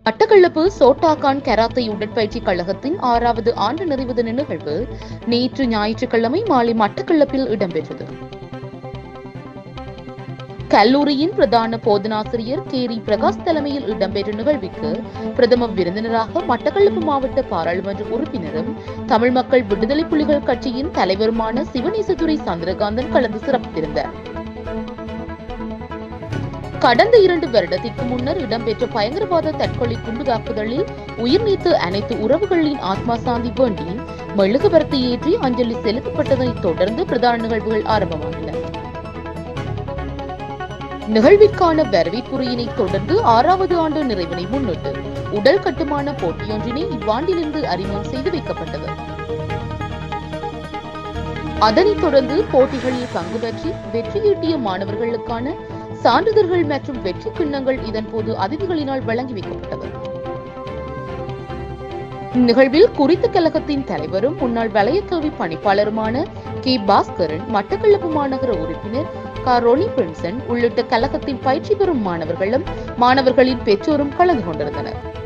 மட்டக்களப்பு சோட்டாகான் கராத்தை உடற்பயிற்சி கழகத்தின் ஆறாவது ஆண்டு நிறைவு தின நிகழ்வு நேற்று ஞாயிற்றுக்கிழமை மாலை மட்டக்களப்பில் இடம்பெற்றது கல்லூரியின் பிரதான போதனாசிரியர் கேரி பிரகாஷ் தலைமையில் இடம்பெற்ற நிகழ்விற்கு பிரதம விருந்தினராக மட்டக்களப்பு மாவட்ட பாராளுமன்ற உறுப்பினரும் தமிழ் மக்கள் விடுதலை புலிகள் கட்சியின் தலைவருமான சிவநேசதுரை சந்திரகாந்தன் கலந்து சிறப்பித்திருந்தார் கடந்த இரண்டு வருடத்திற்கு முன்னர் இடம்பெற்ற பயங்கரவாத தற்கொலை குண்டு தாக்குதலில் உயிர் நீத்த அனைத்து உறவுகளின் ஆத்மா சாந்தி வேண்டி மெழுகுவர்த்தி ஏற்றி அஞ்சலி செலுத்தப்பட்டதைத் தொடர்ந்து பிரதான நிகழ்வுகள் ஆரம்பமாகின நிகழ்விற்கான வரவேற்புரையினை தொடர்ந்து ஆறாவது ஆண்டு நிறைவினை முன்னிட்டு உடல் கட்டுமான போட்டியொன்றினை இவ்வாண்டிலிருந்து அறிமுகம் செய்து வைக்கப்பட்டது அதனைத் தொடர்ந்து போட்டிகளில் பங்கு பெற்றி வெற்றியீட்டிய மாணவர்களுக்கான சான்றிதழ்கள் மற்றும் வெற்றி கிண்ணங்கள் இதன்போது அதிதிகளினால் வழங்கி வைக்கப்பட்டது இந்நிகழ்வில் குறித்த கழகத்தின் தலைவரும் முன்னாள் வலயக்கல்வி பணிப்பாளருமான கே பாஸ்கரன் மட்டக்களப்பு மாநகர உறுப்பினர் க ரோனி பிரின்சன் உள்ளிட்ட கழகத்தின் பயிற்சி பெறும் மாணவர்களும் மாணவர்களின் பெற்றோரும் கலந்து கொண்டிருந்தனர்